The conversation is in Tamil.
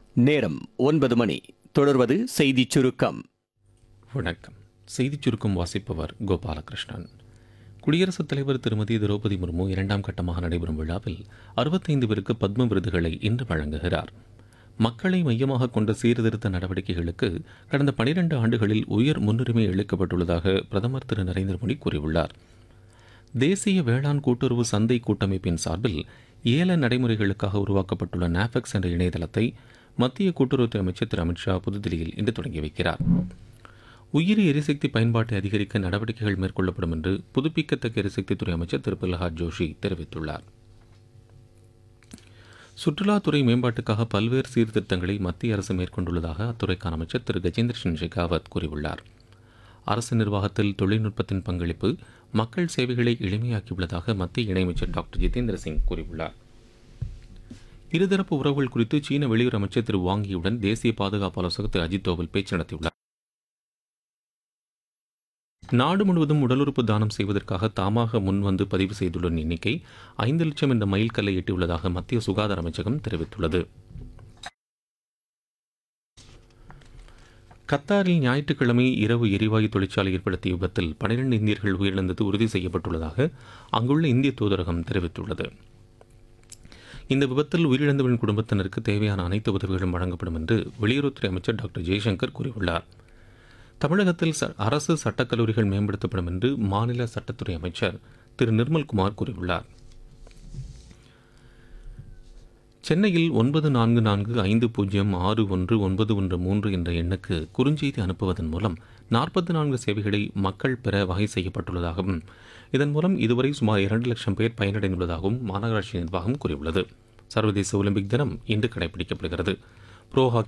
நேரம் ஒன்பது மணி தொடர்வது செய்திச் சுருக்கம் வணக்கம் செய்திச் சுருக்கம் வாசிப்பவர் கோபாலகிருஷ்ணன் குடியரசுத் தலைவர் திருமதி திரௌபதி முர்மு இரண்டாம் கட்டமாக நடைபெறும் விழாவில் அறுபத்தைந்து பேருக்கு பத்ம விருதுகளை இன்று வழங்குகிறார் மக்களை மையமாக கொண்ட சீர்திருத்த நடவடிக்கைகளுக்கு கடந்த பனிரெண்டு ஆண்டுகளில் உயர் முன்னுரிமை அளிக்கப்பட்டுள்ளதாக பிரதமர் திரு நரேந்திர மோடி கூறியுள்ளார் தேசிய வேளாண் கூட்டுறவு சந்தை கூட்டமைப்பின் சார்பில் ஏல நடைமுறைகளுக்காக உருவாக்கப்பட்டுள்ள நாஃபெக்ஸ் என்ற இணையதளத்தை மத்திய கூட்டுறவுத்துறை அமைச்சர் திரு அமித்ஷா புதுதில்லியில் இன்று தொடங்கி வைக்கிறார் உயிரி எரிசக்தி பயன்பாட்டை அதிகரிக்க நடவடிக்கைகள் மேற்கொள்ளப்படும் என்று புதுப்பிக்கத்தக்க எரிசக்தித்துறை அமைச்சர் திரு பிரகலாத் ஜோஷி தெரிவித்துள்ளார் சுற்றுலாத்துறை மேம்பாட்டுக்காக பல்வேறு சீர்திருத்தங்களை மத்திய அரசு மேற்கொண்டுள்ளதாக அத்துறைக்கான அமைச்சர் திரு கஜேந்திர சிங் ஷெகாவத் கூறியுள்ளார் அரசு நிர்வாகத்தில் தொழில்நுட்பத்தின் பங்களிப்பு மக்கள் சேவைகளை எளிமையாக்கியுள்ளதாக மத்திய இணையமைச்சர் டாக்டர் ஜிதேந்திர சிங் கூறியுள்ளார் இருதரப்பு உறவுகள் குறித்து சீன வெளியுறவு அமைச்சர் திரு வாங்கியுடன் தேசிய பாதுகாப்பு ஆலோசகர் திரு அஜித் தோவல் பேச்சு நடத்தியுள்ளார் நாடு முழுவதும் உடல் உறுப்பு தானம் செய்வதற்காக தாமாக முன்வந்து பதிவு செய்துள்ள எண்ணிக்கை ஐந்து லட்சம் என்ற மைல்கல்லை எட்டியுள்ளதாக மத்திய சுகாதார அமைச்சகம் தெரிவித்துள்ளது கத்தாரில் ஞாயிற்றுக்கிழமை இரவு எரிவாயு தொழிற்சாலை ஏற்படுத்திய விபத்தில் பனிரெண்டு இந்தியர்கள் உயிரிழந்தது உறுதி செய்யப்பட்டுள்ளதாக அங்குள்ள இந்திய தூதரகம் தெரிவித்துள்ளது இந்த விபத்தில் உயிரிழந்தவரின் குடும்பத்தினருக்கு தேவையான அனைத்து உதவிகளும் வழங்கப்படும் என்று வெளியுறவுத்துறை அமைச்சர் டாக்டர் ஜெய்சங்கர் கூறியுள்ளார் தமிழகத்தில் ச- அரசு சட்டக்கல்லூரிகள் மேம்படுத்தப்படும் என்று மாநில சட்டத்துறை அமைச்சர் திரு நிர்மல்குமார் கூறியுள்ளார் சென்னையில் ஒன்பது நான்கு நான்கு ஐந்து பூஜ்ஜியம் ஆறு ஒன்று ஒன்பது ஒன்று மூன்று என்ற எண்ணுக்கு குறுஞ்செய்தி அனுப்புவதன் மூலம் நாற்பத்தி நான்கு சேவைகளை மக்கள் பெற வகை செய்யப்பட்டுள்ளதாகவும் இதன் மூலம் இதுவரை சுமார் இரண்டு லட்சம் பேர் பயனடைந்துள்ளதாகவும் மாநகராட்சி நிர்வாகம் கூறியுள்ளது சர்வதேச ஒலிம்பிக் தினம் இன்று கடைபிடிக்கப்படுகிறது ப்ரோ ஹாக்கி